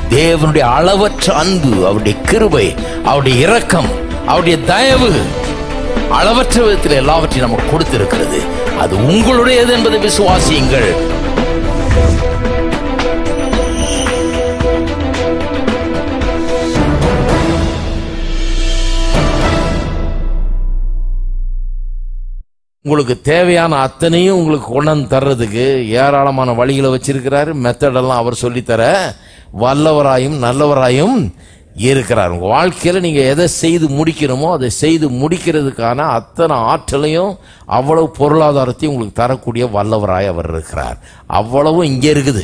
தேவனுடைய அளவற்ற அன்பு அவருடைய கிருபை அவருடைய இரக்கம் அவருடைய தயவு அளவற்ற விதத்தில் எல்லாவற்றையும் நமக்கு கொடுத்திருக்கிறது அது உங்களுடையது என்பதை விசுவாசியுங்கள் உங்களுக்கு தேவையான அத்தனையும் உங்களுக்கு கொண்டாந்து தர்றதுக்கு ஏராளமான வழிகளை வச்சிருக்கிறாரு மெத்தடெல்லாம் அவர் சொல்லித்தர வல்லவராயும் நல்லவராயும் இருக்கிறார் உங்க வாழ்க்கையில நீங்க எதை செய்து முடிக்கணுமோ அதை செய்து முடிக்கிறதுக்கான அத்தனை ஆற்றலையும் அவ்வளவு பொருளாதாரத்தையும் உங்களுக்கு தரக்கூடிய வல்லவராய் அவர் இருக்கிறார் அவ்வளவும் இங்க இருக்குது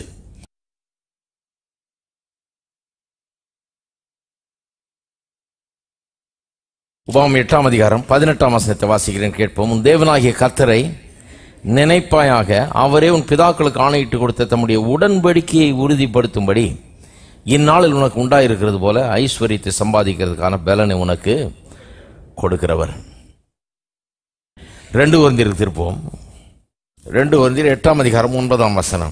உபாமம் எட்டாம் அதிகாரம் பதினெட்டாம் வசனத்தை வாசிக்கிறேன் கேட்போம் உன் தேவனாகிய கர்த்தரை நினைப்பாயாக அவரே உன் பிதாக்களுக்கு ஆணையிட்டு கொடுத்த தம்முடைய உடன்படிக்கையை உறுதிப்படுத்தும்படி இந்நாளில் உனக்கு உண்டாயிருக்கிறது போல ஐஸ்வர்யத்தை சம்பாதிக்கிறதுக்கான பலனை உனக்கு கொடுக்கிறவர் ரெண்டு வருந்திற்கு திருப்போம் ரெண்டு வருந்தில் எட்டாம் அதிகாரம் ஒன்பதாம் வசனம்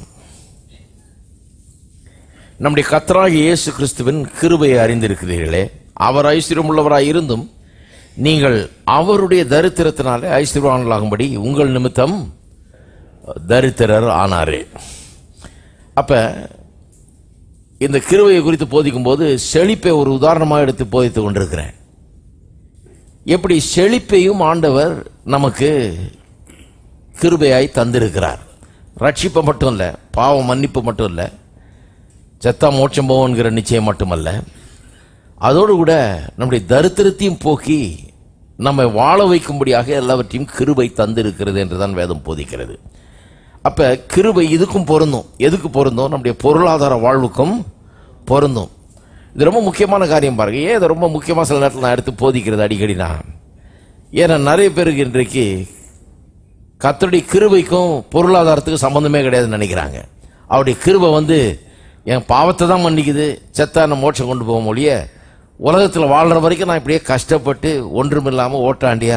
நம்முடைய கத்தராகிய இயேசு கிறிஸ்துவின் கிருபையை அறிந்திருக்கிறீர்களே அவர் ஐஸ்வர்யம் உள்ளவராய் இருந்தும் நீங்கள் அவருடைய தரித்திரத்தினாலே ஐஸ்வர்யவான்களாகும்படி உங்கள் நிமித்தம் தரித்திரர் ஆனாரே அப்ப இந்த கிருபையை குறித்து போதிக்கும் போது செழிப்பை ஒரு உதாரணமாக எடுத்து போதித்துக் கொண்டிருக்கிறேன் எப்படி செழிப்பையும் ஆண்டவர் நமக்கு கிருபையாய் தந்திருக்கிறார் ரட்சிப்பை மட்டும் இல்லை பாவம் மன்னிப்பு மட்டும் இல்லை செத்தா மோட்சம் போவோங்கிற நிச்சயம் மட்டுமல்ல அதோடு கூட நம்முடைய தரித்திரத்தையும் போக்கி நம்மை வாழ வைக்கும்படியாக எல்லாவற்றையும் கிருபை தந்திருக்கிறது என்றுதான் வேதம் போதிக்கிறது அப்ப கிருபை இதுக்கும் பொருந்தும் எதுக்கு பொருந்தும் நம்முடைய பொருளாதார வாழ்வுக்கும் பொருந்தும் இது ரொம்ப முக்கியமான காரியம் பாருங்க ஏன் இது ரொம்ப முக்கியமாக சில நேரத்தில் நான் எடுத்து போதிக்கிறது அடிக்கடி நான் ஏன்னா நிறைய பேருக்கு இன்றைக்கு கத்தருடைய கிருபைக்கும் பொருளாதாரத்துக்கும் சம்பந்தமே கிடையாதுன்னு நினைக்கிறாங்க அவருடைய கிருபை வந்து என் பாவத்தை தான் மன்னிக்குது செத்தா என்ன மோட்சம் கொண்டு போக மொழிய உலகத்தில் வாழ்ற வரைக்கும் நான் இப்படியே கஷ்டப்பட்டு ஒன்றும் இல்லாமல் ஓட்டாண்டியா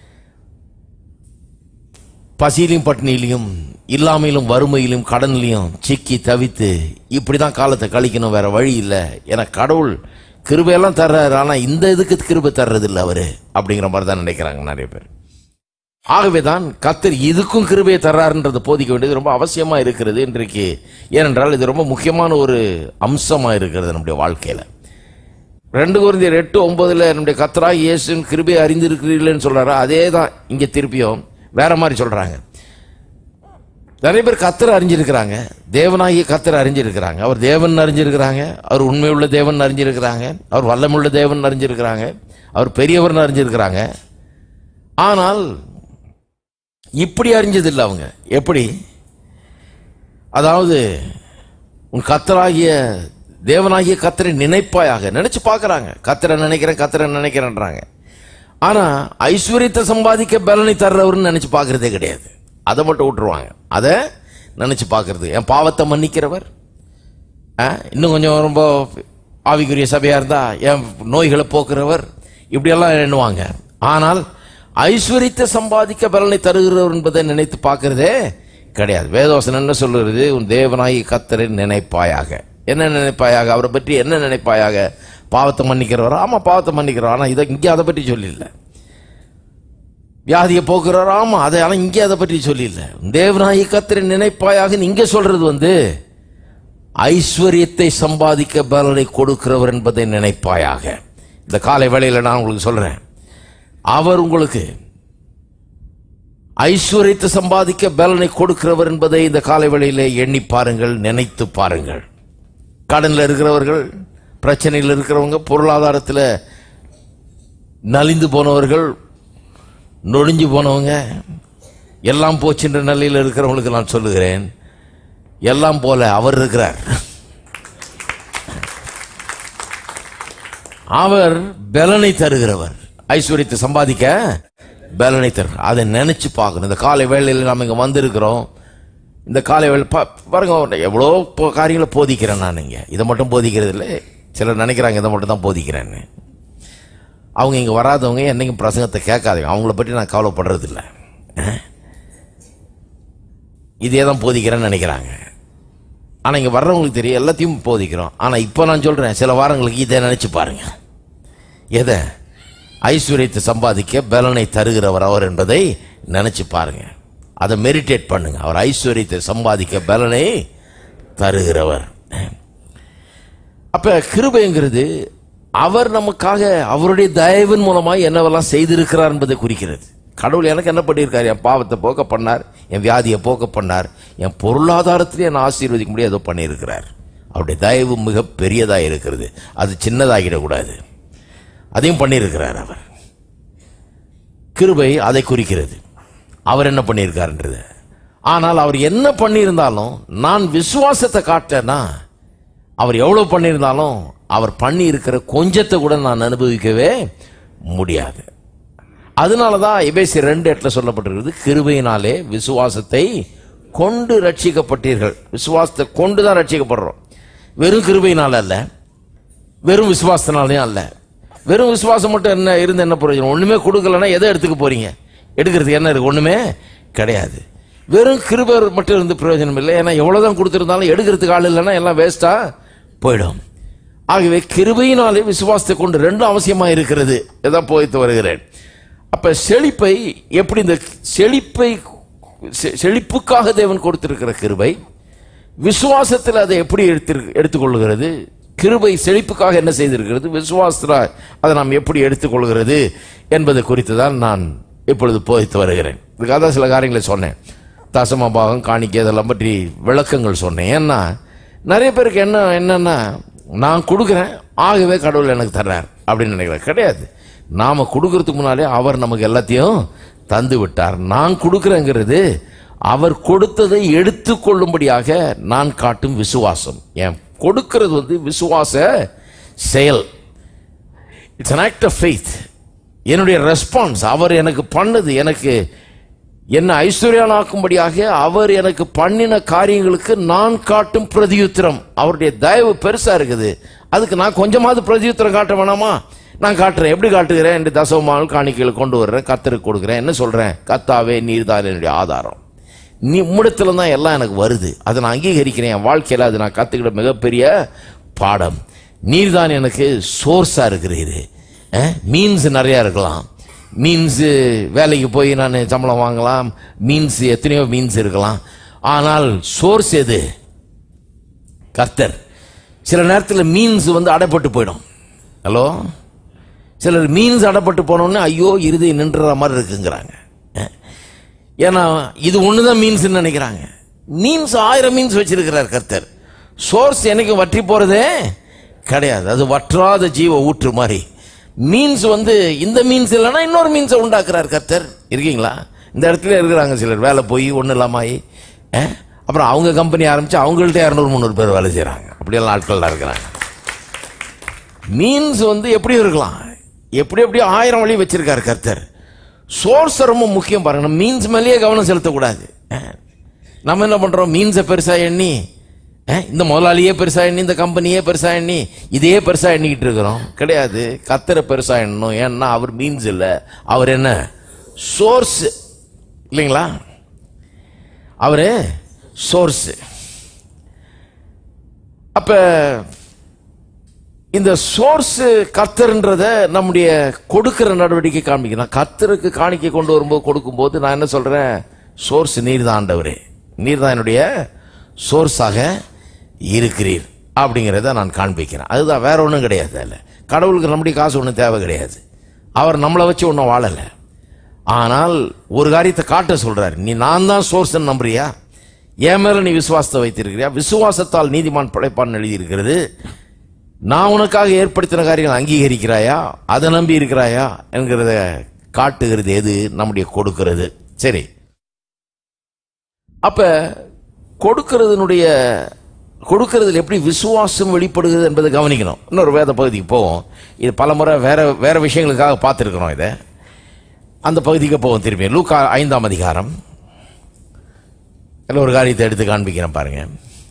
பசியிலும் பட்டினியிலையும் இல்லாமையிலும் வறுமையிலும் கடனிலையும் சிக்கி தவித்து இப்படி தான் காலத்தை கழிக்கணும் வேற வழி இல்லை என கடவுள் கிருபையெல்லாம் தர்றாரு ஆனால் இந்த இதுக்கு கிருபை தர்றது இல்லை அவரு அப்படிங்கிற மாதிரி தான் நினைக்கிறாங்க நிறைய பேர் ஆகவே தான் கத்தர் இதுக்கும் கிருபையை தர்றாருன்றதை போதிக்க வேண்டியது ரொம்ப அவசியமா இருக்கிறது இன்றைக்கு ஏனென்றால் இது ரொம்ப முக்கியமான ஒரு அம்சமா இருக்கிறது நம்முடைய வாழ்க்கையில ரெண்டு குருந்தியர் எட்டு ஒன்பதுல நம்முடைய கத்தரா இயேசுவின் கிருபையை அறிந்திருக்கிறீர்கள்னு சொல்றாரு அதே தான் இங்க திருப்பியும் வேற மாதிரி சொல்றாங்க நிறைய பேர் கத்தரை அறிஞ்சிருக்கிறாங்க தேவனாகிய கத்தரை அறிஞ்சிருக்கிறாங்க அவர் தேவன் அறிஞ்சிருக்கிறாங்க அவர் உண்மையுள்ள தேவன் அறிஞ்சிருக்கிறாங்க அவர் வல்லமுள்ள தேவன் அறிஞ்சிருக்கிறாங்க அவர் பெரியவர்னு அறிஞ்சிருக்கிறாங்க ஆனால் இப்படி அறிஞ்சதில்லை அவங்க எப்படி அதாவது உன் கத்தராகிய தேவனாகிய கத்தரை நினைப்பாயாக நினைச்சு பார்க்கறாங்க கத்தரை நினைக்கிறேன் கத்தரை நினைக்கிறேன்றாங்க ஆனா ஐஸ்வர்யத்தை சம்பாதிக்க பலனை தர்றவர்னு நினைச்சு பார்க்கறதே கிடையாது அதை மட்டும் விட்டுருவாங்க அதை நினைச்சு பார்க்கறது என் பாவத்தை மன்னிக்கிறவர் ஆ, இன்னும் கொஞ்சம் ரொம்ப ஆவிக்குரிய சபையா இருந்தா என் நோய்களை போக்குறவர் இப்படியெல்லாம் எண்ணுவாங்க ஆனால் ஐஸ்வர்யத்தை சம்பாதிக்க பலனை தருகிறவர் என்பதை நினைத்து பார்க்கறதே கிடையாது வேதவசனம் என்ன சொல்லுறது உன் தேவனாகி கத்தரை நினைப்பாயாக என்ன நினைப்பாயாக அவரை பற்றி என்ன நினைப்பாயாக பாவத்தை மன்னிக்கிறவர் ஆமா பாவத்தை மன்னிக்கிறவர் ஆனா இதை இங்கே அதை பற்றி சொல்லில்ல வியாதியை போக்குறவர் ஆமா அதை ஆனா இங்கே அதை பற்றி சொல்லில்ல தேவனாகி கத்தரை நினைப்பாயாக இங்க சொல்றது வந்து ஐஸ்வர்யத்தை சம்பாதிக்க பலனை கொடுக்கிறவர் என்பதை நினைப்பாயாக இந்த காலை வேளையில நான் உங்களுக்கு சொல்றேன் அவர் உங்களுக்கு ஐஸ்வர்யத்தை சம்பாதிக்க பலனை கொடுக்கிறவர் என்பதை இந்த காலை வேளையிலே எண்ணி பாருங்கள் நினைத்து பாருங்கள் கடன்ல இருக்கிறவர்கள் பிரச்சனையில் இருக்கிறவங்க பொருளாதாரத்தில் நலிந்து போனவர்கள் நொடிஞ்சு போனவங்க எல்லாம் போச்சுன்ற நிலையில் இருக்கிறவங்களுக்கு நான் சொல்லுகிறேன் எல்லாம் போல அவர் இருக்கிறார் அவர் பலனை தருகிறவர் ஐஸ்வர்யத்தை சம்பாதிக்க பலனை தரு அதை நினைச்சு பார்க்கணும் இந்த காலை வேளையில் நாம் இங்க வந்திருக்கிறோம் இந்த காலை வேளை பா- பாருங்க எவ்வளோ போ- காரியங்களை போதிக்கிறேன் நான் இங்க இதை மட்டும் போதிக்கிறது இல்லை சிலர் நினைக்கிறாங்க இதை மட்டும் தான் போதிக்கிறேன்னு அவங்க இங்க வராதவங்க என்னைக்கும் பிரசங்கத்தை கேட்காதவங்க அவங்கள பற்றி நான் கவலைப்படுறது இல்லை இதே தான் போதிக்கிறேன்னு நினைக்கிறாங்க ஆனா இங்க வர்றவங்களுக்கு தெரியும் எல்லாத்தையும் போதிக்கிறோம் ஆனா இப்போ நான் சொல்றேன் சில வாரங்களுக்கு இதை நினைச்சு பாருங்க எதை ஐஸ்வர்யத்தை சம்பாதிக்க பலனை தருகிறவர் அவர் என்பதை நினைச்சு பாருங்க அதை மெடிடேட் பண்ணுங்க அவர் ஐஸ்வர்யத்தை சம்பாதிக்க பலனை தருகிறவர் அப்ப கிருபைங்கிறது அவர் நமக்காக அவருடைய தயவின் மூலமாய் என்னவெல்லாம் செய்திருக்கிறார் என்பதை குறிக்கிறது கடவுள் எனக்கு என்ன பண்ணியிருக்காரு என் பாவத்தை போக்க பண்ணார் என் வியாதியை போக்க பண்ணார் என் பொருளாதாரத்திலே என்னை ஆசீர்வதிக்க முடியாது ஏதோ பண்ணியிருக்கிறார் அவருடைய தயவு மிக பெரியதாக இருக்கிறது அது சின்னதாகிடக்கூடாது அதையும் பண்ணியிருக்கிறார் அவர் கிருபை அதை குறிக்கிறது அவர் என்ன பண்ணியிருக்காருன்றது ஆனால் அவர் என்ன பண்ணியிருந்தாலும் நான் விசுவாசத்தை காட்டேன்னா அவர் எவ்வளவு பண்ணியிருந்தாலும் அவர் பண்ணி இருக்கிற கொஞ்சத்தை கூட நான் அனுபவிக்கவே முடியாது அதனால தான் எபேசி ரெண்டு எட்டில் சொல்லப்பட்டிருக்கிறது கிருபையினாலே விசுவாசத்தை கொண்டு ரட்சிக்கப்பட்டீர்கள் விசுவாசத்தை கொண்டு தான் ரட்சிக்கப்படுறோம் வெறும் கிருபையினால அல்ல வெறும் விசுவாசத்தினாலையும் அல்ல வெறும் விசுவாசம் மட்டும் என்ன இருந்து என்ன பிரயோஜனம் ஒண்ணுமே கொடுக்கலன்னா எதை எடுத்துக்க போறீங்க எடுக்கிறதுக்கு என்ன இருக்கு ஒண்ணுமே கிடையாது வெறும் கிருபர் மட்டும் இருந்து பிரயோஜனம் இல்லை ஏன்னா எவ்வளவுதான் கொடுத்திருந்தாலும் எடுக்கிறதுக்கு ஆள் இல்லைன்னா எல்லாம் வேஸ்டா போயிடும் ஆகவே கிருபையினாலே விசுவாசத்தை கொண்டு ரெண்டும் அவசியமா இருக்கிறது இதான் போய்த்து வருகிறேன் அப்ப செழிப்பை எப்படி இந்த செழிப்பை செ- செழிப்புக்காக தேவன் கொடுத்திருக்கிற கிருபை விசுவாசத்தில் அதை எப்படி எடுத்து எடுத்துக்கொள்கிறது கிருபை செழிப்புக்காக என்ன செய்திருக்கிறது விசுவாசத்தில் அதை நாம் எப்படி எடுத்துக்கொள்கிறது என்பது குறித்து தான் நான் இப்பொழுது போதித்து வருகிறேன் இதுக்காக தான் சில காரியங்களை சொன்னேன் தசமபாகம் காணிக்கை இதெல்லாம் பற்றி விளக்கங்கள் சொன்னேன் ஏன்னா நிறைய பேருக்கு என்ன என்னன்னா நான் கொடுக்குறேன் ஆகவே கடவுள் எனக்கு தர்றார் அப்படின்னு நினைக்கிறேன் கிடையாது நாம கொடுக்கறதுக்கு முன்னாலே அவர் நமக்கு எல்லாத்தையும் தந்து விட்டார் நான் கொடுக்கிறேங்கிறது அவர் கொடுத்ததை எடுத்துக்கொள்ளும்படியாக நான் காட்டும் விசுவாசம் என் கொடுக்கிறது வந்து விசுவாச செயல் it's an act of faith என்னுடைய ரெஸ்பான்ஸ் அவர் எனக்கு பண்ணது எனக்கு என்ன ஐஸ்வர்யானாக்கும்படியாக அவர் எனக்கு பண்ணின காரியங்களுக்கு நான் காட்டும் பிரதியுத்திரம் அவருடைய தயவு பெருசா இருக்குது அதுக்கு நான் கொஞ்சமாவது பிரதியுத்திரம் காட்ட வேணாமா நான் காட்டுறேன் எப்படி காட்டுகிறேன் என்று தசவமால் காணிக்கைகள் கொண்டு வர்றேன் கத்தருக்கு கொடுக்குறேன் என்ன சொல்றேன் கத்தாவே நீர்தான் என்னுடைய ஆதாரம் நீ உம்மிடத்துல தான் எல்லாம் எனக்கு வருது அதை நான் அங்கீகரிக்கிறேன் என் வாழ்க்கையில் அது நான் கற்றுக்கிட்ட மிகப்பெரிய பாடம் நீர்தான் எனக்கு சோர்ஸாக இருக்கிறீரு மீன்ஸ் நிறையா இருக்கலாம் மீன்ஸ் வேலைக்கு போய் நான் சம்பளம் வாங்கலாம் மீன்ஸ் எத்தனையோ மீன்ஸ் இருக்கலாம் ஆனால் சோர்ஸ் எது கர்த்தர் சில நேரத்தில் மீன்ஸ் வந்து அடைப்பட்டு போயிடும் ஹலோ சிலர் மீன்ஸ் அடைப்பட்டு போனோடனே ஐயோ இருதை நின்றுற மாதிரி இருக்குங்கிறாங்க அஹ். ஏன்னா இது ஒண்ணுதான் மீன்ஸ் நினைக்கிறாங்க மீன்ஸ் ஆயிரம் மீன்ஸ் வச்சிருக்கிறார் கர்த்தர் சோர்ஸ் என்னைக்கு வற்றி போறதே கிடையாது அது வற்றாத ஜீவ ஊற்று மாதிரி மீன்ஸ் வந்து இந்த மீன்ஸ் இல்லைன்னா இன்னொரு மீன்ஸை உண்டாக்குறார் கர்த்தர் இருக்கீங்களா இந்த இடத்துல இருக்கிறாங்க சிலர் வேலை போய் ஒன்றும் இல்லாமல் அப்புறம் அவங்க கம்பெனி ஆரம்பிச்சு அவங்கள்ட்ட இரநூறு முந்நூறு பேர் வேலை செய்கிறாங்க அப்படியெல்லாம் ஆட்கள்லாம் இருக்கிறாங்க மீன்ஸ் வந்து எப்படி இருக்கலாம் எப்படி எப்படி ஆயிரம் வழி வச்சிருக்காரு கர்த்தர் சோர்ஸ் ரொம்ப முக்கியம் பாருங்க மீன்ஸ் மேலேயே கவனம் செலுத்தக்கூடாது அஹ். நம்ம என்ன பண்றோம் மீன்ஸை பெருசா எண்ணி அஹ், இந்த முதலாளியே பெருசா எண்ணி இந்த கம்பெனியே பெருசா எண்ணி இதையே பெருசா எண்ணிக்கிட்டு இருக்கிறோம் கிடையாது கத்தரை பெருசா எண்ணணும் ஏன்னா அவர் மீன்ஸ் இல்லை அவர் என்ன சோர்ஸ் இல்லைங்களா அவரு சோர்ஸ் அப்ப இந்த சோர்ஸ் கர்த்தர்ன்றத நம்முடைய கொடுக்கிற நடவடிக்கை காண்பிக்கணும் கர்த்தருக்கு காணிக்கை கொண்டு வரும்போது கொடுக்கும்போது நான் என்ன சொல்றேன் சோர்ஸ் நீர் தான் ஆண்டவரே நீர் தான் என்னுடைய சோர்ஸாக இருக்கிறீர் அப்படிங்கிறத நான் காண்பிக்கிறேன் அதுதான் வேற ஒன்றும் கிடையாது அதில் கடவுளுக்கு நம்முடைய காசு ஒன்றும் தேவை கிடையாது அவர் நம்மளை வச்சு ஒன்றும் வாழலை ஆனால் ஒரு காரியத்தை காட்ட சொல்றாரு நீ நான் தான் சோர்ஸ் நம்புறியா என் மேல நீ விசுவாசத்தை வைத்திருக்கிறியா விசுவாசத்தால் நீதிமான் படைப்பான் எழுதியிருக்கிறது நான் உனக்காக ஏற்படுத்தின காரியங்கள் அங்கீகரிக்கிறாயா அதை நம்பி இருக்கிறாயா என்கிறத காட்டுகிறது எது நம்முடைய கொடுக்கிறது சரி அப்ப கொடுக்கிறதுனுடைய கொடுக்கிறதுல எப்படி விசுவாசம் வெளிப்படுகிறது என்பதை கவனிக்கணும் இன்னொரு வேத பகுதிக்கு போவோம் இது பலமுறை வேற வேற விஷயங்களுக்காக பார்த்துருக்கிறோம் இதை அந்த பகுதிக்கு போவோம் திரும்பி லூக்கா ஐந்தாம் அதிகாரம் இதுல ஒரு காரியத்தை எடுத்து காண்பிக்கிறேன் பாருங்க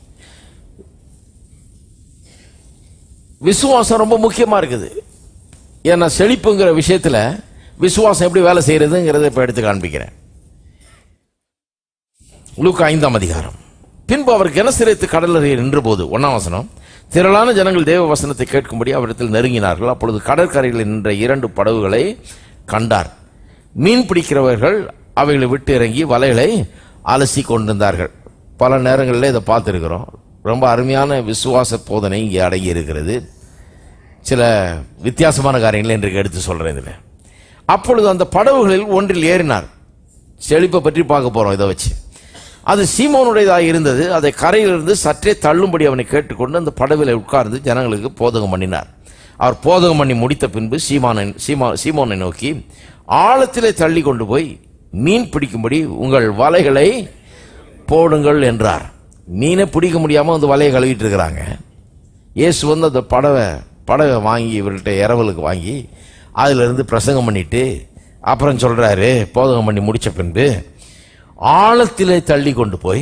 விசுவாசம் ரொம்ப முக்கியமா இருக்குது ஏன்னா செழிப்புங்கிற விஷயத்துல விசுவாசம் எப்படி வேலை செய்யறதுங்கிறத இப்ப எடுத்து காண்பிக்கிறேன் லூக்கா ஐந்தாம் அதிகாரம் பின்பு அவர் கனசிரைத்து கடலறையில் நின்றபோது ஒன்னாம் வசனம் திரளான ஜனங்கள் தேவ வசனத்தை கேட்கும்படி அவரிடத்தில் நெருங்கினார்கள் அப்பொழுது கடற்கரையில் நின்ற இரண்டு படகுகளை கண்டார் மீன் பிடிக்கிறவர்கள் அவைகளை விட்டு இறங்கி வலைகளை அலசி கொண்டிருந்தார்கள் பல நேரங்களில் இதை பார்த்துருக்கிறோம் ரொம்ப அருமையான விசுவாச போதனை இங்கே அடங்கி இருக்கிறது சில வித்தியாசமான காரியங்களை இன்றைக்கு எடுத்து சொல்றேன் இதில் அப்பொழுது அந்த படகுகளில் ஒன்றில் ஏறினார் செழிப்பை பற்றி பார்க்க போறோம் இதை வச்சு அது சீமோனுடையதாக இருந்தது அதை கரையிலிருந்து சற்றே தள்ளும்படி அவனை கேட்டுக்கொண்டு அந்த படகுல உட்கார்ந்து ஜனங்களுக்கு போதகம் பண்ணினார் அவர் போதகம் பண்ணி முடித்த பின்பு சீமானை சீமா சீமோனை நோக்கி ஆழத்திலே தள்ளி கொண்டு போய் மீன் பிடிக்கும்படி உங்கள் வலைகளை போடுங்கள் என்றார் மீனை பிடிக்க முடியாம வந்து வலையை கழுவிட்டு இருக்கிறாங்க இயேசு வந்து அந்த படவை படவை வாங்கி இவர்கிட்ட இரவலுக்கு வாங்கி அதுல இருந்து பிரசங்கம் பண்ணிட்டு அப்புறம் சொல்றாரு போதகம் பண்ணி முடிச்ச பின்பு ஆழத்திலே தள்ளி கொண்டு போய்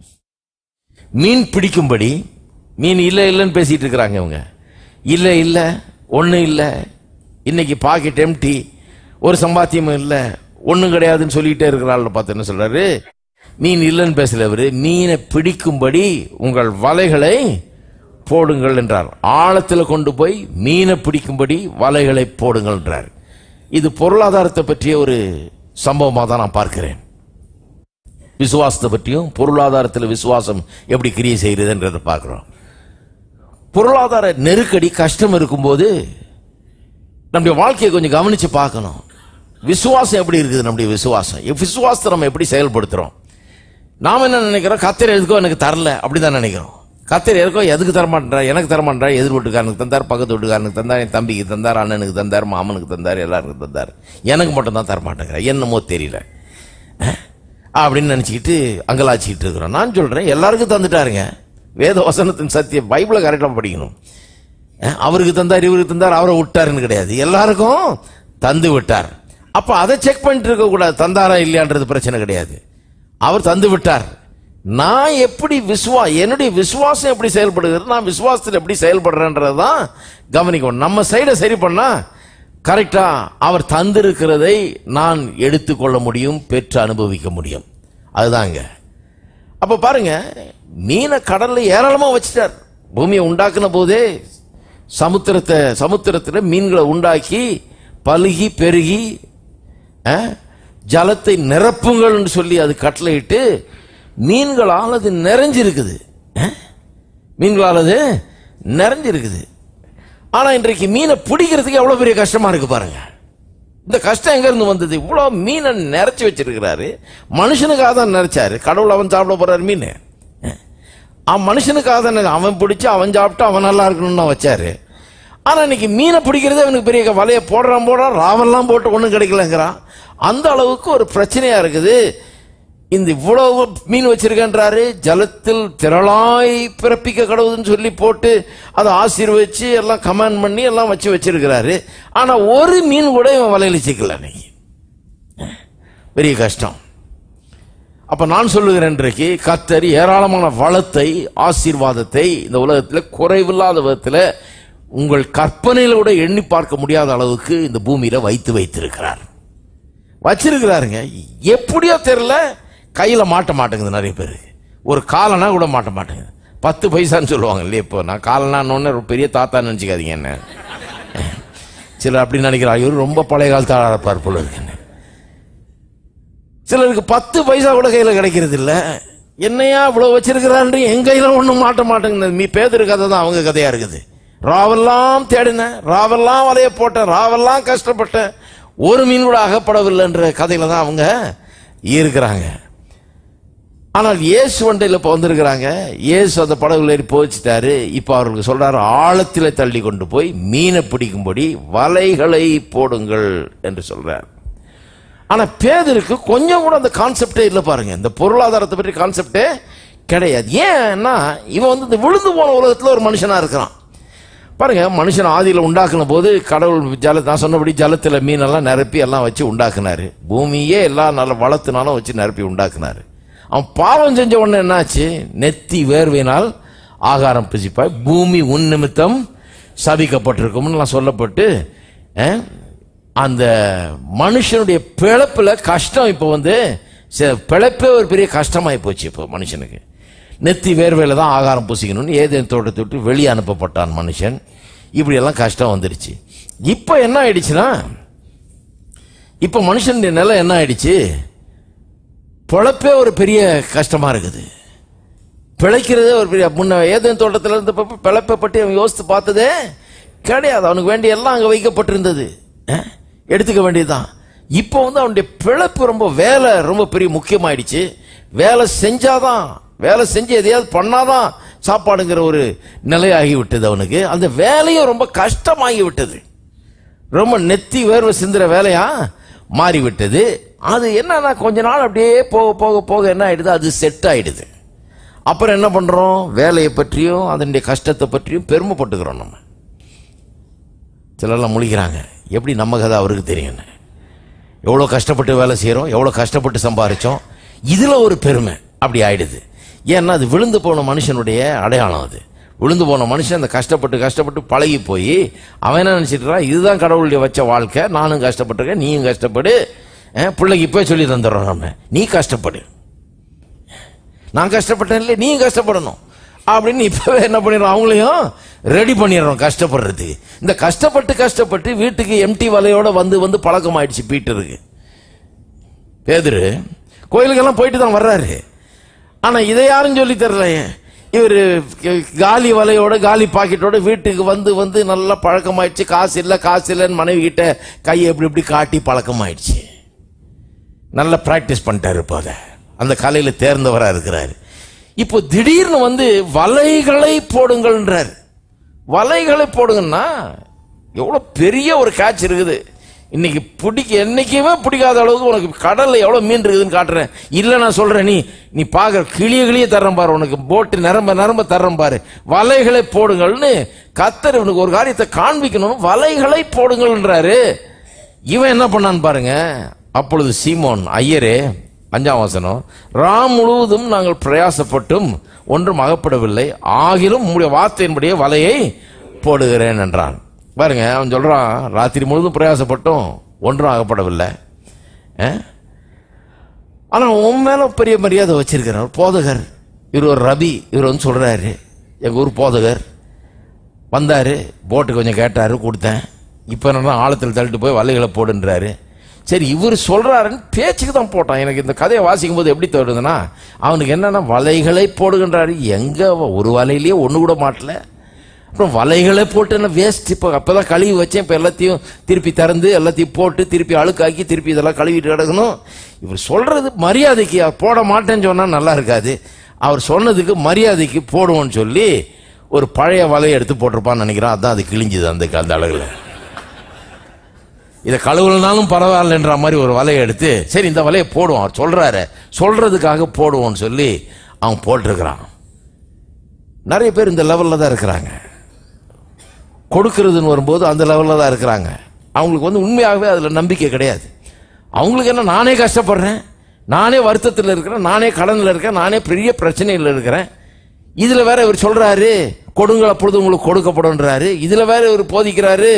மீன் பிடிக்கும்படி மீன் இல்லை இல்லைன்னு பேசிட்டு இருக்கிறாங்க இவங்க இல்லை இல்லை ஒன்றும் இல்லை இன்னைக்கு பாக்கெட் எம்டி ஒரு சம்பாத்தியமும் இல்லை ஒன்றும் கிடையாதுன்னு சொல்லிட்டே இருக்கிறாள் பார்த்து என்ன சொல்றாரு மீன் இல்லைன்னு பேசல அவரு மீனை பிடிக்கும்படி உங்கள் வலைகளை போடுங்கள் என்றார் ஆழத்தில் கொண்டு போய் மீனை பிடிக்கும்படி வலைகளை போடுங்கள் என்றார் இது பொருளாதாரத்தை பற்றிய ஒரு சம்பவமாக தான் நான் பார்க்கிறேன் விசுவாசத்தை பற்றியும் பொருளாதாரத்தில் விசுவாசம் எப்படி கிரியை செய்கிறதுன்றதை பார்க்கிறோம் பொருளாதார நெருக்கடி கஷ்டம் இருக்கும்போது நம்முடைய வாழ்க்கையை கொஞ்சம் கவனிச்சு பார்க்கணும் விசுவாசம் எப்படி இருக்குது நம்முடைய விசுவாசம் இப் விசுவாசத்தை நம்ம எப்படி செயல்படுத்துறோம் நாம என்ன நினைக்கிறோம் கத்தர் எதுக்கோ எனக்கு தரல அப்படிதான் நினைக்கிறோம் கத்தர் எதுக்கோ எதுக்கு தரமாட்டா எனக்கு தரமாட்டா எதிர் வீட்டுக்காரனுக்கு தந்தார் பக்கத்து வீட்டுக்காரனுக்கு தந்தார் என் தம்பிக்கு தந்தார் அண்ணனுக்கு தந்தார் மாமனுக்கு தந்தார் எல்லாருக்கும் தந்தார் எனக்கு மட்டும் தான் தரமாட்டேங்கிறார் என்னமோ தெரியல அஹ், அப்படின்னு நினைச்சுக்கிட்டு அங்கலாச்சிக்கிட்டு இருக்கிறோம் நான் சொல்றேன் எல்லாருக்கும் தந்துட்டாருங்க வேத வசனத்தின் சத்தியம் பைபிளை கரெக்டாக படிக்கணும் அஹ், அவருக்கு தந்தார் இவருக்கு தந்தார் அவரை விட்டாருன்னு கிடையாது எல்லாருக்கும் தந்து விட்டார் அப்ப அதை செக் பண்ணிட்டு இருக்க கூடாது தந்தாரா இல்லையான்றது பிரச்சனை கிடையாது அவர் தந்து விட்டார் நான் எப்படி விசுவா என்னுடைய விசுவாசம் எப்படி செயல்படுகிறது நான் விசுவாசத்தில் எப்படி செயல்படுறேன்றது தான் கவனிக்கணும் நம்ம சைடை சரி பண்ணா கரெக்டா அவர் தந்திருக்கிறதை நான் எடுத்துக்கொள்ள முடியும் பெற்று அனுபவிக்க முடியும் அதுதாங்க அப்ப பாருங்க மீனை கடல்ல ஏராளமா வச்சிட்டார் பூமியை உண்டாக்குன போதே சமுத்திரத்தை சமுத்திரத்தில் மீன்களை உண்டாக்கி பலுகி பெருகி அஹ், ஜலத்தை நிரப்புங்கள்னு சொல்லி அது கட்டளையிட்டு மீன்களால் அது நிறைஞ்சிருக்குது அஹ், மீன்களால் அது நிறைஞ்சிருக்குது ஆனா இன்றைக்கு மீனை பிடிக்கிறதுக்கு எவ்வளவு பெரிய கஷ்டமா இருக்கு பாருங்க இந்த கஷ்டம் எங்க இருந்து வந்தது இவ்வளவு மீனை நிறைச்சு வச்சிருக்கிறாரு மனுஷனுக்காக தான் நிறைச்சாரு கடவுள் அவன் சாப்பிட போறாரு மீன் அவன் மனுஷனுக்காக தான் அவன் பிடிச்சு அவன் சாப்பிட்டு அவன் நல்லா இருக்கணும்னு தான் வச்சாரு ஆனா இன்னைக்கு மீனை பிடிக்கிறதே அவனுக்கு பெரிய வலையை போடுறான் போடுறான் ராவெல்லாம் போட்டு ஒன்றும் கிடைக்கலங்கிறான் அந்த அளவுக்கு ஒரு பிரச்சனையா இருக்குது இந்த இவ்வளவு மீன் வச்சிருக்கன்றாரு ஜலத்தில் திரளாய் பிறப்பிக்க கடவுதுன்னு சொல்லி போட்டு அதை ஆசீர்வதிச்சு எல்லாம் கமாண்ட் பண்ணி எல்லாம் வச்சு வச்சிருக்கிறாரு ஆனா ஒரு மீன் கூட இவன் வலையில சிக்கல இன்னைக்கு பெரிய கஷ்டம் அப்ப நான் சொல்லுகிறேன் இன்றைக்கு கத்தர் ஏராளமான வளத்தை ஆசீர்வாதத்தை இந்த உலகத்தில் குறைவில்லாத விதத்தில் உங்கள் கற்பனையில கூட எண்ணி பார்க்க முடியாத அளவுக்கு இந்த பூமியில வைத்து வைத்திருக்கிறார் வச்சிருக்கிறாருங்க எப்படியோ தெரியல கையில மாட்ட மாட்டேங்குது நிறைய பேருக்கு ஒரு காலனா கூட மாட்ட மாட்டேங்குது பத்து பைசான்னு சொல்லுவாங்க இல்லையா இப்போ நான் காலனான்னு ஒரு பெரிய தாத்தா நினைச்சுக்காதீங்க என்ன சிலர் அப்படி நினைக்கிறா இவர் ரொம்ப பழைய காலத்து ஆளா இருப்பார் போல இருக்குன்னு சிலருக்கு பத்து பைசா கூட கையில கிடைக்கிறது இல்ல என்னையா இவ்வளவு வச்சிருக்கிறான்னு என் கையில ஒண்ணும் மாட்ட மாட்டேங்குது மீ பேதர் கதை தான் அவங்க கதையா இருக்குது ராவெல்லாம் தேடினேன் ராவெல்லாம் வலைய போட்டேன் ராவெல்லாம் கஷ்டப்பட்டேன் ஒரு மீன் கூட அகப்படவில்லைன்ற கதையில தான் அவங்க இருக்கிறாங்க ஆனால் இயேசு வண்டையில் இப்போ வந்திருக்கிறாங்க இயேசு அந்த படகுல ஏறி போச்சுட்டாரு இப்போ அவர்களுக்கு சொல்றாரு ஆழத்தில் தள்ளி கொண்டு போய் மீனை பிடிக்கும்படி வலைகளை போடுங்கள் என்று சொல்றார் ஆனா பேதருக்கு கொஞ்சம் கூட அந்த கான்செப்டே இல்லை பாருங்க இந்த பொருளாதாரத்தை பற்றி கான்செப்டே கிடையாது ஏன்னா இவன் வந்து இந்த விழுந்து போன உலகத்துல ஒரு மனுஷனா இருக்கிறான் பாருங்க மனுஷன் ஆதியில உண்டாக்குன போது கடவுள் ஜல நான் சொன்னபடி ஜலத்துல மீனெல்லாம் நிரப்பி எல்லாம் வச்சு உண்டாக்குனாரு பூமியே எல்லாம் நல்ல வளத்தினாலும் வச்சு நிரப்பி உண்டாக்குனாரு அவன் பாவம் செஞ்ச உடனே என்னாச்சு நெத்தி வேர்வையினால் ஆகாரம் பிசிப்பாய் பூமி உன் நிமித்தம் சபிக்கப்பட்டிருக்கும்னு எல்லாம் சொல்லப்பட்டு அஹ், அந்த மனுஷனுடைய பிழப்புல கஷ்டம் இப்போ வந்து ச- பிழைப்பே ஒரு பெரிய கஷ்டமாயி போச்சு இப்போ மனுஷனுக்கு நெத்தி வேர்வையில தான் ஆகாரம் பூசிக்கணும்னு ஏதேன் தோட்டத்தை விட்டு வெளியே அனுப்பப்பட்டான் மனுஷன் இப்படியெல்லாம் கஷ்டம் வந்துருச்சு இப்போ என்ன ஆயிடுச்சுன்னா இப்போ மனுஷனுடைய நிலை என்ன ஆயிடுச்சு பொழப்பே ஒரு பெரிய கஷ்டமா இருக்குது பிழைக்கிறதே ஒரு பெரிய முன்ன ஏதேன் தோட்டத்தில் இருந்த பிழைப்பை பற்றி அவன் யோசித்து பார்த்ததே கிடையாது அவனுக்கு வேண்டிய எல்லாம் அங்கே வைக்கப்பட்டிருந்தது அஹ், எடுத்துக்க வேண்டியதுதான் இப்போ வந்து அவனுடைய பிழைப்பு ரொம்ப வேலை ரொம்ப பெரிய முக்கியமாயிடுச்சு வேலை செஞ்சாதான் வேலை செஞ்சு எதையாவது பண்ணாதான் சாப்பாடுங்கிற ஒரு நிலையாகி விட்டது அவனுக்கு அந்த வேலையும் ரொம்ப கஷ்டமாகி விட்டது ரொம்ப நெத்தி வேர்வை சிந்துற வேலையா மாறி விட்டது அது என்னன்னா கொஞ்ச நாள் அப்படியே போக போக போக என்ன ஆயிடுது அது செட் ஆயிடுது அப்புறம் என்ன பண்றோம் வேலையை பற்றியும் அதனுடைய கஷ்டத்தை பற்றியும் பெருமைப்பட்டுக்கிறோம் நம்ம சிலர்லாம் முழிக்கிறாங்க எப்படி நம்ம கதை அவருக்கு தெரியும் எவ்வளோ கஷ்டப்பட்டு வேலை செய்கிறோம் எவ்வளோ கஷ்டப்பட்டு சம்பாரிச்சோம் இதில் ஒரு பெருமை அப்படி ஆயிடுது ஏன்னா அது விழுந்து போன மனுஷனுடைய அடையாளம் அது விழுந்து போன மனுஷன் அந்த கஷ்டப்பட்டு கஷ்டப்பட்டு பழகி போய் அவன் என்ன நினச்சிட்டு இதுதான் கடவுளுடைய வச்ச வாழ்க்கை நானும் கஷ்டப்பட்டிருக்கேன் நீயும் கஷ்டப்படு அஹ், பிள்ளைக்கு இப்போ சொல்லி தந்துடுறோம் நம்ம நீ கஷ்டப்படு நான் கஷ்டப்பட்டேன் இல்லை நீயும் கஷ்டப்படணும் அப்படின்னு இப்பவே என்ன பண்ணிடுறோம் அவங்களையும் ரெடி பண்ணிடுறோம் கஷ்டப்படுறதுக்கு இந்த கஷ்டப்பட்டு கஷ்டப்பட்டு வீட்டுக்கு எம்டி வலையோட வந்து வந்து பழக்கமாயிடுச்சு பீட்டருக்கு பேதுரு கோயிலுக்கெல்லாம் போயிட்டு தான் வர்றாரு ஆனா இதை யாரும் சொல்லி தரல இவர் காலி வலையோட காலி பாக்கெட்டோட வீட்டுக்கு வந்து வந்து நல்லா பழக்கமாயிடுச்சு காசு இல்லை காசு இல்லைன்னு மனைவி கிட்ட கையை எப்படி இப்படி காட்டி பழக்கமாயிடுச்சு நல்லா பிராக்டிஸ் பண்ணிட்டாரு இப்போ அதை அந்த கலையில தேர்ந்தவரா இருக்கிறாரு இப்போ திடீர்னு வந்து வலைகளை போடுங்கள்ன்றார் வலைகளை போடுங்கன்னா எவ்வளவு பெரிய ஒரு கேட்ச் இருக்குது இன்னைக்கு பிடிக்க என்னைக்குமே பிடிக்காத அளவுக்கு உனக்கு கடல்ல எவ்வளவு மீன் இருக்குதுன்னு காட்டுறேன் இல்ல நான் சொல்றேன் நீ நீ பாக்குற கிளிய கிளிய தர்றேன் பாரு உனக்கு போட்டு நிரம்ப நிரம்ப தர்றேன் பாரு வலைகளை போடுங்கள்னு கத்தர் இவனுக்கு ஒரு காரியத்தை காண்பிக்கணும் வலைகளை போடுங்கள்ன்றாரு இவன் என்ன பண்ணான்னு பாருங்க அப்பொழுது சீமோன் ஐயரே அஞ்சாம் வசனம் ராம் முழுவதும் நாங்கள் பிரயாசப்பட்டும் ஒன்றும் அகப்படவில்லை ஆகிலும் உம்முடைய வார்த்தையின்படியே வலையை போடுகிறேன் என்றான் பாருங்க அவன் சொல்றான் ராத்திரி முழுதும் பிரயாசப்பட்டும் ஒன்றும் அகப்படவில்லை அஹ்? ஆனா உன் மேல பெரிய மரியாதை வச்சிருக்கிறார் ஒரு போதகர் இவர் ஒரு ரபி இவர் வந்து சொல்றாரு எங்க ஊர் போதகர் வந்தாரு போட்டு கொஞ்சம் கேட்டாரு கொடுத்தேன் இப்போ என்னன்னா ஆழத்தில் தள்ளிட்டு போய் வலைகளை போடுன்றாரு சரி இவர் சொல்றாருன்னு பேச்சுக்கு தான் போட்டான் எனக்கு இந்த கதையை வாசிக்கும் போது எப்படி தோணுதுன்னா அவனுக்கு என்னன்னா வலைகளை போடுகின்றாரு எங்க அவன் ஒரு வலையிலேயே ஒன்று கூட மாட்டல அப்புறம் வலைகளை போட்டு என்ன வேஸ்ட் இப்போ அப்பதான் கழுவி வச்சேன் இப்போ எல்லாத்தையும் திருப்பி திறந்து எல்லாத்தையும் போட்டு திருப்பி அழுக்காக்கி திருப்பி இதெல்லாம் கழுவிட்டு கிடக்கணும் இவர் சொல்றது மரியாதைக்கு அவர் போட மாட்டேன்னு சொன்னா நல்லா இருக்காது அவர் சொன்னதுக்கு மரியாதைக்கு போடுவோன்னு சொல்லி ஒரு பழைய வலையை எடுத்து போட்டிருப்பான்னு நினைக்கிறேன் அதான் அது கிழிஞ்சுது அந்த அந்த அழகுல இதை கழுவுலனாலும் பரவாயில்லன்ற மாதிரி ஒரு வலையை எடுத்து சரி இந்த வலையை போடுவோம் அவர் சொல்றாரு சொல்றதுக்காக போடுவோம்னு சொல்லி அவன் போட்டிருக்கிறான் நிறைய பேர் இந்த லெவல்ல தான் இருக்கிறாங்க கொடுக்கறதுன்னு வரும்போது அந்த லெவல்ல தான் இருக்கிறாங்க அவங்களுக்கு வந்து உண்மையாகவே அதுல நம்பிக்கை கிடையாது அவங்களுக்கு என்ன நானே கஷ்டப்படுறேன் நானே வருத்தத்தில் இருக்கிறேன் நானே கடனில் இருக்கேன் நானே பெரிய பிரச்சனையில் இருக்கிறேன் இதுல வேற இவர் சொல்றாரு கொடுங்கள் அப்பொழுது உங்களுக்கு கொடுக்கப்படும்ன்றாரு இதுல வேற இவர் போதிக்கிறாரு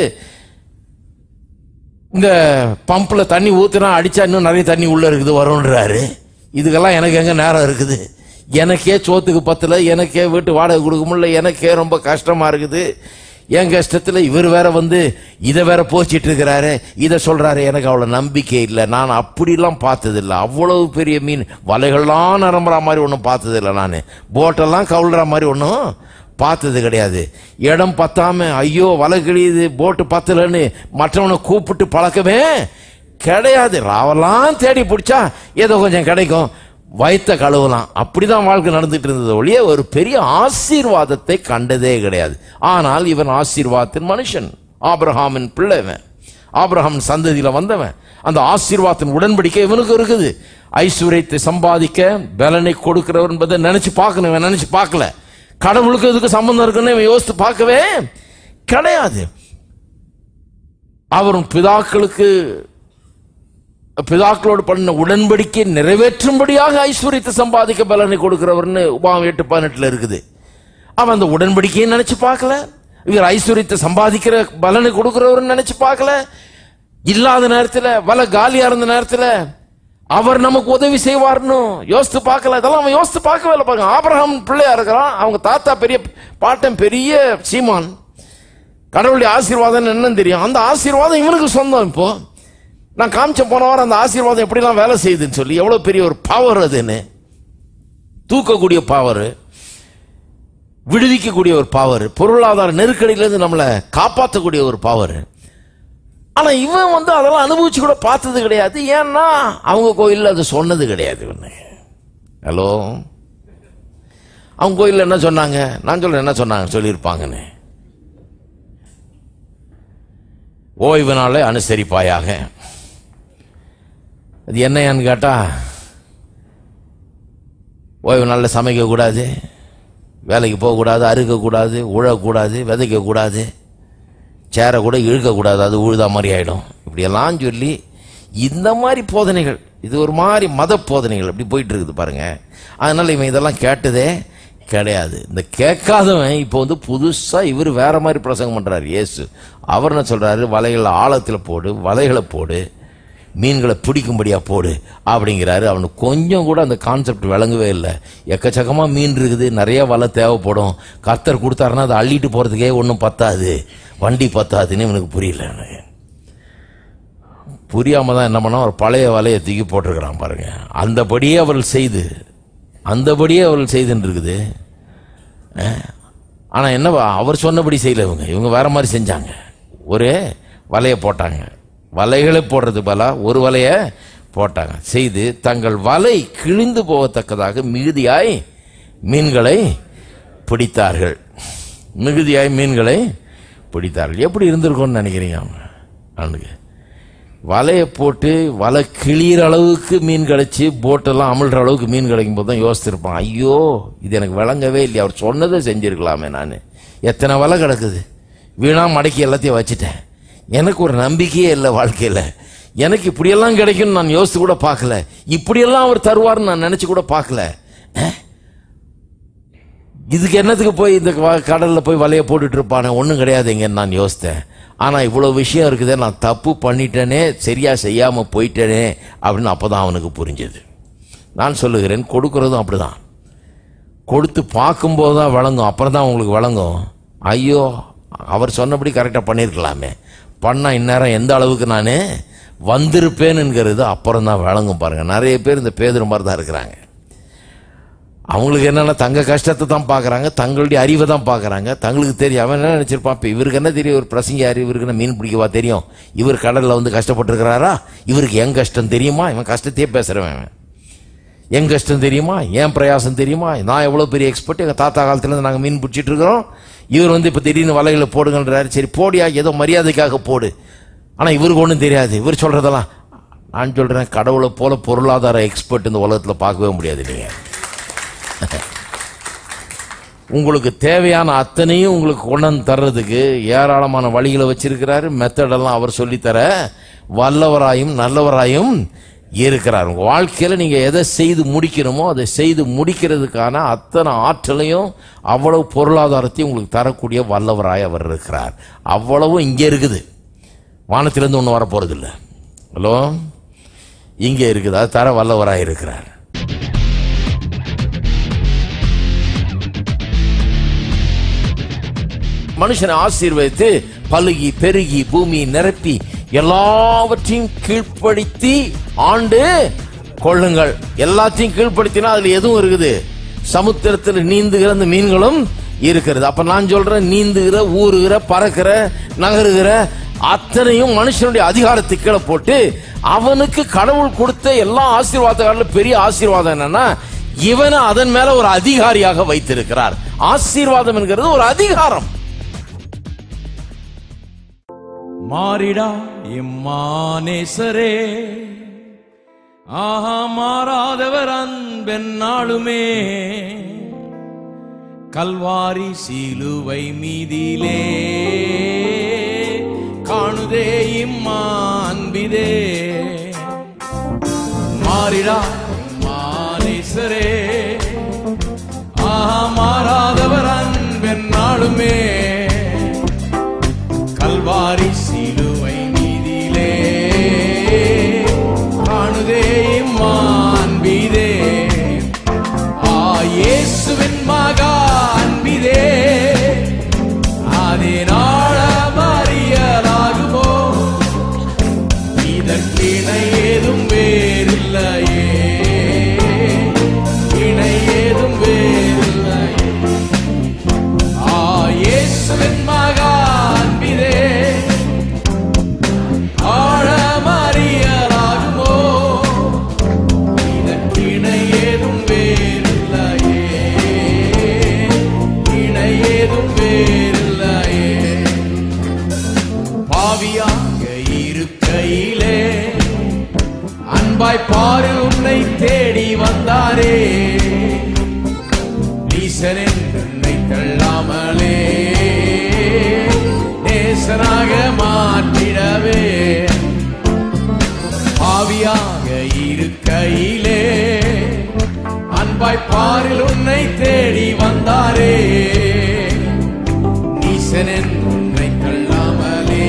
இந்த பம்ப்ல தண்ணி ஊத்துனா அடிச்சா இன்னும் நிறைய தண்ணி உள்ள இருக்குது வரும்ன்றாரு இதுக்கெல்லாம் எனக்கு எங்க நேரம் இருக்குது எனக்கே சோத்துக்கு பத்தல எனக்கே வீட்டு வாடகை கொடுக்க முடியல எனக்கே ரொம்ப கஷ்டமா இருக்குது என் கஷ்டத்துல இவர் வேற வந்து இதை வேற போச்சிட்டு இருக்கிறாரு இதை சொல்றாரு எனக்கு அவ்வளவு நம்பிக்கை இல்லை நான் அப்படிலாம் பார்த்தது இல்லை அவ்வளவு பெரிய மீன் வலைகள்லாம் நிரம்புற மாதிரி ஒன்றும் பார்த்தது இல்லை நான் போட்டெல்லாம் கவுள்ற மாதிரி ஒன்றும் பார்த்தது கிடையாது இடம் பத்தாம ஐயோ வலை கிழியுது போட்டு பத்தலன்னு மற்றவனை கூப்பிட்டு பழக்கமே கிடையாது ராவெல்லாம் தேடி பிடிச்சா ஏதோ கொஞ்சம் கிடைக்கும் வயித்த கழுவலாம் அப்படிதான் வாழ்க்கை நடந்துட்டு இருந்தது ஒழிய ஒரு பெரிய ஆசீர்வாதத்தை கண்டதே கிடையாது ஆனால் இவன் ஆசீர்வாதத்தின் மனுஷன் ஆபிரஹாமின் பிள்ளைவன் ஆபிரகாம் சந்ததியில வந்தவன் அந்த ஆசீர்வாதத்தின் உடன்படிக்கை இவனுக்கு இருக்குது ஐஸ்வர்யத்தை சம்பாதிக்க பலனை கொடுக்கிறவர் என்பதை நினைச்சு பார்க்கணும் இவன் நினைச்சு பார்க்கல கடவுளுக்கு இதுக்கு சம்பந்தம் இருக்குன்னு இவன் யோசித்து பார்க்கவே கிடையாது அவரும் பிதாக்களுக்கு பிதாக்களோடு பண்ண உடன்படிக்கை நிறைவேற்றும்படியாக ஐஸ்வர்யத்தை சம்பாதிக்க பலனை கொடுக்கிறவர்னு உபாம் எட்டு பதினெட்டுல இருக்குது அவன் அந்த உடன்படிக்கையை நினைச்சு பார்க்கல இவர் ஐஸ்வர்யத்தை சம்பாதிக்கிற பலனை கொடுக்கிறவர்னு நினைச்சு பார்க்கல இல்லாத நேரத்துல வலை காலியா இருந்த நேரத்துல அவர் நமக்கு உதவி செய்வார்னு யோசித்து பார்க்கல இதெல்லாம் அவன் யோசித்து பார்க்கவே இல்லை பாருங்க ஆபிரகாம் பிள்ளையா இருக்கிறான் அவங்க தாத்தா பெரிய பாட்டன் பெரிய சீமான் கடவுளுடைய ஆசீர்வாதம் என்னன்னு தெரியும் அந்த ஆசீர்வாதம் இவனுக்கு சொந்தம் இப்போ நான் காமிச்ச போன வாரம் அந்த ஆசீர்வாதம் எப்படிலாம் வேலை செய்யுதுன்னு சொல்லி எவ்வளவு பெரிய ஒரு பவர் அதுன்னு தூக்கக்கூடிய பவர் விடுவிக்கக்கூடிய ஒரு பவர் பொருளாதார நெருக்கடியிலிருந்து நம்மளை காப்பாற்றக்கூடிய ஒரு பவர் ஆனா இவன் வந்து அதெல்லாம் அனுபவிச்சு கூட பார்த்தது கிடையாது ஏன்னா அவங்க கோயில்ல அது சொன்னது கிடையாது இவனு ஹலோ அவங்க கோயில்ல என்ன சொன்னாங்க நான் சொல்றேன் என்ன சொன்னாங்க சொல்லியிருப்பாங்கன்னு ஓய்வு நாளை அனுசரிப்பாயாக அது என்னையான்னு கேட்டா ஓய்வு நாளில் சமைக்கக்கூடாது வேலைக்கு போகக்கூடாது அறுக்கக்கூடாது உழக்கூடாது விதைக்கக்கூடாது சேரை கூட இழுக்கக்கூடாது அது உழுதா மாதிரி ஆகிடும் இப்படியெல்லாம் சொல்லி இந்த மாதிரி போதனைகள் இது ஒரு மாதிரி மத போதனைகள் அப்படி போயிட்டு இருக்குது பாருங்க அதனால இவன் இதெல்லாம் கேட்டதே கிடையாது இந்த கேட்காதவன் இப்போ வந்து புதுசா இவர் வேற மாதிரி பிரசங்கம் பண்றாரு இயேசு அவர் என்ன சொல்றாரு வலைகளை ஆழத்துல போடு வலைகளை போடு மீன்களை பிடிக்கும்படியா போடு அப்படிங்கிறாரு அவனுக்கு கொஞ்சம் கூட அந்த கான்செப்ட் விளங்கவே இல்லை எக்கச்சக்கமா மீன் இருக்குது நிறைய வலை தேவைப்படும் கர்த்தர் கொடுத்தாருன்னா அதை அள்ளிட்டு போறதுக்கே ஒன்றும் பத்தாது வண்டி பத்தாதுன்னு இவனுக்கு புரியல எனக்கு புரியாம தான் என்ன பண்ணா ஒரு பழைய வலையை தூக்கி போட்டிருக்கிறான் பாருங்க அந்தபடியே அவர்கள் செய்து அந்தபடியே அவர்கள் செய்துன்னு இருக்குது அஹ். ஆனா என்ன அவர் சொன்னபடி செய்யல இவங்க இவங்க வேற மாதிரி செஞ்சாங்க ஒரு வலையை போட்டாங்க வலைகளை போடுறது பலா ஒரு வலைய போட்டாங்க செய்து தங்கள் வலை கிழிந்து போகத்தக்கதாக மிகுதியாய் மீன்களை பிடித்தார்கள் மிகுதியாய் மீன்களை பிடித்தார்கள் எப்படி இருந்திருக்கும்னு நினைக்கிறீங்க அவங்க அவனுக்கு வலையை போட்டு வலை கிளியிற அளவுக்கு மீன் கிடைச்சி போட்டெல்லாம் அமிழ்ற அளவுக்கு மீன் கிடைக்கும் போது தான் யோசிச்சிருப்பான் ஐயோ இது எனக்கு விளங்கவே இல்லையா அவர் சொன்னதை செஞ்சிருக்கலாமே நான் எத்தனை வலை கிடக்குது வீணா மடக்கி எல்லாத்தையும் வச்சுட்டேன் எனக்கு ஒரு நம்பிக்கையே இல்லை வாழ்க்கையில் எனக்கு இப்படியெல்லாம் கிடைக்கும்னு நான் யோசித்து கூட பார்க்கல இப்படியெல்லாம் அவர் தருவார்னு நான் நினச்சி கூட பார்க்கல அஹ்? இதுக்கு என்னத்துக்கு போய் இந்த வ- கடல்ல போய் வலைய போட்டுட்டு இருப்பானே ஒன்றும் கிடையாதுங்கன்னு நான் யோசித்தேன் ஆனா இவ்வளவு விஷயம் இருக்குதே நான் தப்பு பண்ணிட்டேனே சரியா செய்யாம போயிட்டேனே அப்படின்னு அப்பதான் அவனுக்கு புரிஞ்சது நான் சொல்லுகிறேன் கொடுக்கறதும் அப்படிதான் கொடுத்து பார்க்கும்போது தான் வழங்கும் அப்புறம் தான் உங்களுக்கு வழங்கும் ஐயோ அவர் சொன்னபடி கரெக்டாக பண்ணியிருக்கலாமே பண்ணா இந்நேரம் எந்த அளவுக்கு நான் வந்திருப்பேனுங்கிறது அப்புறம் தான் வழங்கும் பாருங்க நிறைய பேர் இந்த பேதுரு மாதிரி தான் இருக்கிறாங்க அவங்களுக்கு என்னன்னா தங்க கஷ்டத்தை தான் பார்க்கறாங்க தங்களுடைய அறிவை தான் பார்க்கறாங்க தங்களுக்கு தெரியும் அவன் என்ன நினைச்சிருப்பான் இப்போ இவருக்கு என்ன தெரியும் ஒரு பிரசங்கியாரு இவருக்கு என்ன மீன் பிடிக்கவா தெரியும் இவர் கடல்ல வந்து கஷ்டப்பட்டிருக்கிறாரா இவருக்கு என் கஷ்டம் தெரியுமா இவன் கஷ்டத்தையே பேசுறவன் அவன் என் கஷ்டம் தெரியுமா என் பிரயாசம் தெரியுமா நான் எவ்வளோ பெரிய எக்ஸ்பர்ட் எங்கள் தாத்தா காலத்துலேருந்து நாங்கள் மீன் பிடிச்சிட்டு இருக்கிறோம் இவர் வந்து இப்போ திடீர்னு வலைகளை போடுங்கன்றாரு சரி போடியா ஏதோ மரியாதைக்காக போடு ஆனால் இவருக்கு ஒன்றும் தெரியாது இவர் சொல்கிறதெல்லாம் நான் சொல்கிறேன் கடவுளை போல பொருளாதார எக்ஸ்பர்ட் இந்த உலகத்தில் பார்க்கவே முடியாது நீங்கள் உங்களுக்கு தேவையான அத்தனையும் உங்களுக்கு கொண்டு வந்து தர்றதுக்கு ஏராளமான வழிகளை வச்சிருக்கிறாரு மெத்தடெல்லாம் அவர் சொல்லித்தர வல்லவராயும் நல்லவராயும் இருக்கிறார் உங்க வாழ்க்கையில நீங்க எதை செய்து முடிக்கணுமோ அதை செய்து முடிக்கிறதுக்கான அத்தனை ஆற்றலையும் அவ்வளவு பொருளாதாரத்தையும் உங்களுக்கு தரக்கூடிய வல்லவராய் அவர் இருக்கிறார் அவ்வளவும் இங்க இருக்குது வானத்திலிருந்து ஒன்றும் வரப்போறது இல்லை ஹலோ இங்க இருக்குது அது தர வல்லவராய் இருக்கிறார் மனுஷனை ஆசீர்வதித்து பலுகி பெருகி பூமி நிரப்பி எல்லாவற்றையும் கீழ்ப்படுத்தி ஆண்டு கொள்ளுங்கள் எல்லாத்தையும் கீழ்ப்படுத்தினா அதுல எதுவும் இருக்குது சமுத்திரத்தில் நீந்துகிற அந்த மீன்களும் இருக்கிறது அப்ப நான் சொல்றேன் நீந்துகிற ஊறுகிற பறக்கிற நகருகிற அத்தனையும் மனுஷனுடைய அதிகாரத்தை கீழே போட்டு அவனுக்கு கடவுள் கொடுத்த எல்லா ஆசீர்வாதங்களும் பெரிய ஆசீர்வாதம் என்னன்னா இவனை அதன் மேல ஒரு அதிகாரியாக வைத்திருக்கிறார் ஆசீர்வாதம் என்கிறது ஒரு அதிகாரம் மாறிடா இம்மானேசரே ஆஹா மாறாதவர் அன்பென்னாளுமே கல்வாரி சிலுவை மீதிலே காணுதே இம்மா அன்பிதே மாறிடா மானேசரே ஆஹா மாறாதவர் அன்பென்னாளுமே கல்வாரி சிலுவை மீதிலே காணுதே இயேசுவின் மகா அன்பிலே ஆழமறியலாகுமோ இதற்கிணை ஏதும் வேறில்லையே இணை ஏதும் வேறில்லையே பாவியாக இருக்கையிலே அன்பாய் பாரு உன்னை தேடி வந்தாரே நீசனின் என்னை தள்ளாமலே நேசனாக மாற்றிடவே பாவியாக இருக்கையிலே அன்பாய் பாரில் உன்னை தேடி வந்தாரே நீசனன் உன்னை தள்ளாமலே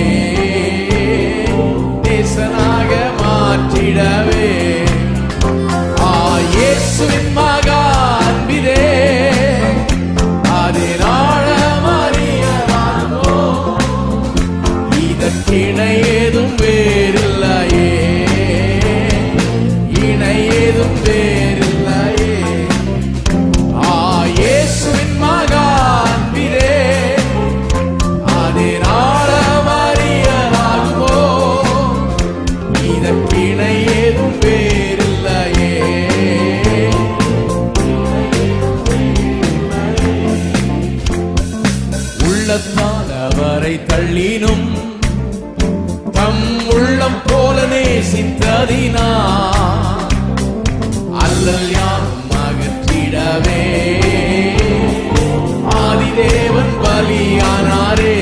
நேசனாக மாற்றிடவே ஆ இயேசுவின் மகா அன்பிதே அதில் ஆழமறியலாமோ இதற்கிணை ஏதும் வேறில்லையே இணை ஏதும் வேறில்லையே ஆ இயேசுவின் மகா அன்பிலே அதில் ஆழமறியலாகுமோ இதற்கிணை ஏதும் வேறில்லையே உள்ளத்தால் அவரை தள்ளினும் தம் உள்ளம் போல நேசித்ததினா அல்லல் யாரும் அகற்றிடவே ஆதிதேவன் பலியானாரே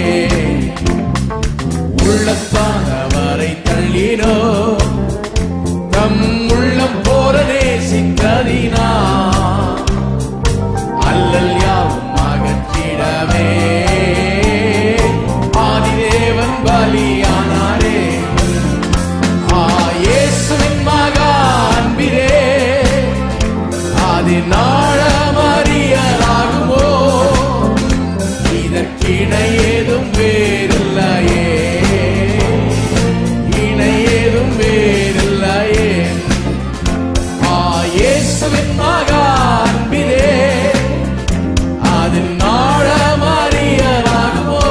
உள்ளத்தால் அவரை தள்ளினோ தம் உள்ளம் போல நேசித்ததினா அல்லல் யாவும் அகற்றிடவே ஆதிதேவன் பலியானாரே ஆ இயேசுவின் மகா அன்பிலே அது நாழமறியலாகுமோ இதற்கிணை ஏதும் வேறில்லையே இணை ஏதும் வேறில்லையே ஆ இயேசுவின் மகா அன்பிலே அதில் நாழமறியலாகுமோ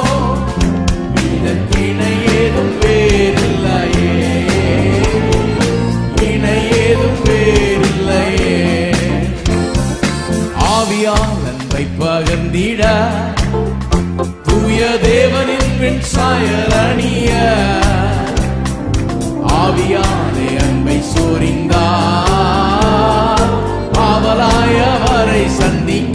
இதற்கிணை ஏதும் வேறில்லையே இணை ஏதும் வேறில்லையே ஆவியால் அன்பை பகர்ந்திட தூய தேவனின் பின் சாயல் அணிய ஆவியாலே அன்பை சோரிந்தார் ஆவலாய் அவரை சந்திக்க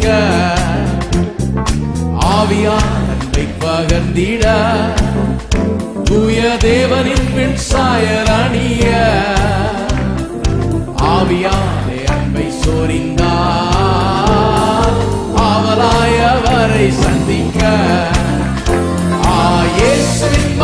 ஆவியால் அன்பை பகர்ந்திட தூய தேவனின் பின் சாயல் அணிய ஆவியாலே அன்பை சோரிந்தார் ஆவலாய் அவரை சந்திக்க ஆ இயேசுவின்